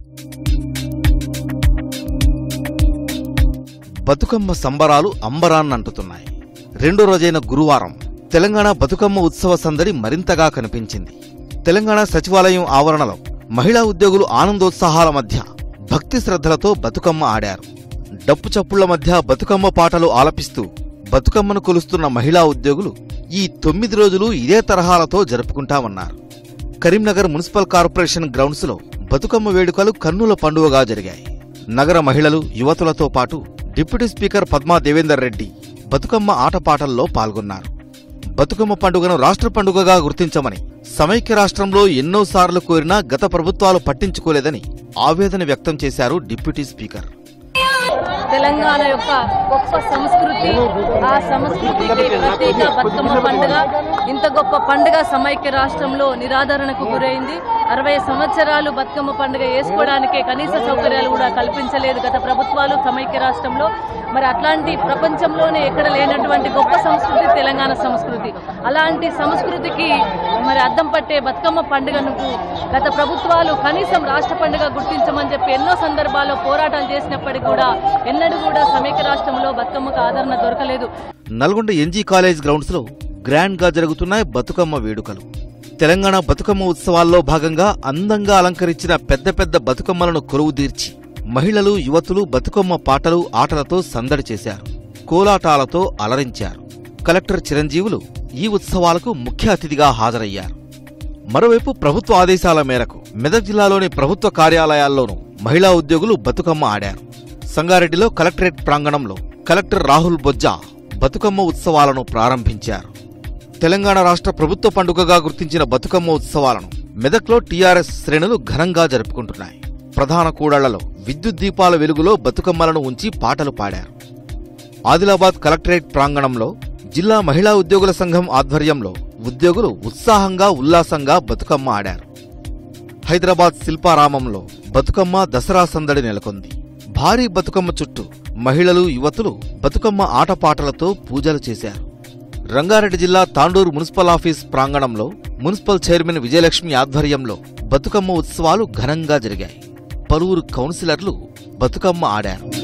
బతుకమ్మ సంబరాలు అంబరాన్నంటుతున్నాయి రెండో రోజైన గురువారం తెలంగాణ బతుకమ్మ ఉత్సవ సందడి మరింతగా కనిపించింది తెలంగాణ సచివాలయం ఆవరణలో మహిళా ఉద్యోగులు ఆనందోత్సాహాల మధ్య భక్తి శ్రద్ధలతో బతుకమ్మ ఆడారు డప్పు చప్పుళ్ల మధ్య బతుకమ్మ పాటలు ఆలపిస్తూ బతుకమ్మను కొలుస్తున్న మహిళా ఉద్యోగులు ఈ తొమ్మిది రోజులు ఇదే తరహాలతో జరుపుకుంటామన్నారు కరీంనగర్ మున్సిపల్ కార్పొరేషన్ గ్రౌండ్స్ లో బతుకమ్మ వేడుకలు కన్నుల పండుగగా జరిగాయి నగర మహిళలు యువతులతో పాటు డిప్యూటీ స్పీకర్ పద్మా దేవేందర్ రెడ్డి బతుకమ్మ ఆటపాటల్లో పాల్గొన్నారు బతుకమ్మ పండుగను రాష్ట్ర పండుగగా గుర్తించమని సమైక్య రాష్ట్రంలో ఎన్నోసార్లు కోరినా గత ప్రభుత్వాలు పట్టించుకోలేదని ఆవేదన వ్యక్తం చేశారు డిప్యూటీ స్పీకర్ తెలంగాణ యొక్క గొప్ప సంస్కృతి ఆ సంస్కృతికి ప్రత్యేక బతుకమ్మ పండుగ ఇంత గొప్ప పండుగ సమైక్య రాష్ట్రంలో నిరాదరణకు గురైంది అరవై సంవత్సరాలు బతుకమ్మ పండుగ వేసుకోవడానికే కనీస సౌకర్యాలు కూడా కల్పించలేదు గత ప్రభుత్వాలు సమైక్య రాష్ట్రంలో మరి అట్లాంటి ప్రపంచంలోనే ఎక్కడ లేనటువంటి గొప్ప సంస్కృతి తెలంగాణ సంస్కృతి అలాంటి సంస్కృతికి మరి అద్దం పట్టే బతుకమ్మ పండుగను గత ప్రభుత్వాలు కనీసం రాష్ట్ర పండుగ గుర్తించమని చెప్పి ఎన్నో సందర్భాల్లో పోరాటాలు చేసినప్పటికీ కూడా ఎన్నడూ కూడా సమైక్య రాష్ట్రంలో బతుకమ్మకు ఆదరణ దొరకలేదు నల్గొండ ఎన్జీ కాలేజ్ గ్రౌండ్స్ లో గ్రాండ్ గా జరుగుతున్నాయి బతుకమ్మ వేడుకలు తెలంగాణ బతుకమ్మ ఉత్సవాల్లో భాగంగా అందంగా అలంకరించిన పెద్ద పెద్ద బతుకమ్మలను కొలువుదీర్చి మహిళలు యువతులు బతుకమ్మ పాటలు ఆటలతో సందడి చేశారు కోలాటాలతో అలరించారు కలెక్టర్ చిరంజీవులు ఈ ఉత్సవాలకు ముఖ్య అతిథిగా హాజరయ్యారు మరోవైపు ప్రభుత్వ ఆదేశాల మేరకు మెదక్ జిల్లాలోని ప్రభుత్వ కార్యాలయాల్లోనూ మహిళా ఉద్యోగులు బతుకమ్మ ఆడారు సంగారెడ్డిలో కలెక్టరేట్ ప్రాంగణంలో కలెక్టర్ రాహుల్ బొజ్జా బతుకమ్మ ఉత్సవాలను ప్రారంభించారు తెలంగాణ రాష్ట్ర ప్రభుత్వ పండుగగా గుర్తించిన బతుకమ్మ ఉత్సవాలను మెదక్లో టీఆర్ఎస్ శ్రేణులు ఘనంగా జరుపుకుంటున్నాయి ప్రధాన కూడళ్లలో విద్యుత్ దీపాల వెలుగులో బతుకమ్మలను ఉంచి పాటలు పాడారు ఆదిలాబాద్ కలెక్టరేట్ ప్రాంగణంలో జిల్లా మహిళా ఉద్యోగుల సంఘం ఆధ్వర్యంలో ఉద్యోగులు ఉత్సాహంగా ఉల్లాసంగా బతుకమ్మ ఆడారు హైదరాబాద్ శిల్పారామంలో బతుకమ్మ దసరా సందడి నెలకొంది భారీ బతుకమ్మ చుట్టూ మహిళలు యువతులు బతుకమ్మ ఆటపాటలతో పూజలు చేశారు రంగారెడ్డి జిల్లా తాండూరు మున్సిపల్ ఆఫీస్ ప్రాంగణంలో మున్సిపల్ చైర్మన్ విజయలక్ష్మి ఆధ్వర్యంలో బతుకమ్మ ఉత్సవాలు ఘనంగా జరిగాయి పలువురు కౌన్సిలర్లు బతుకమ్మ ఆడారు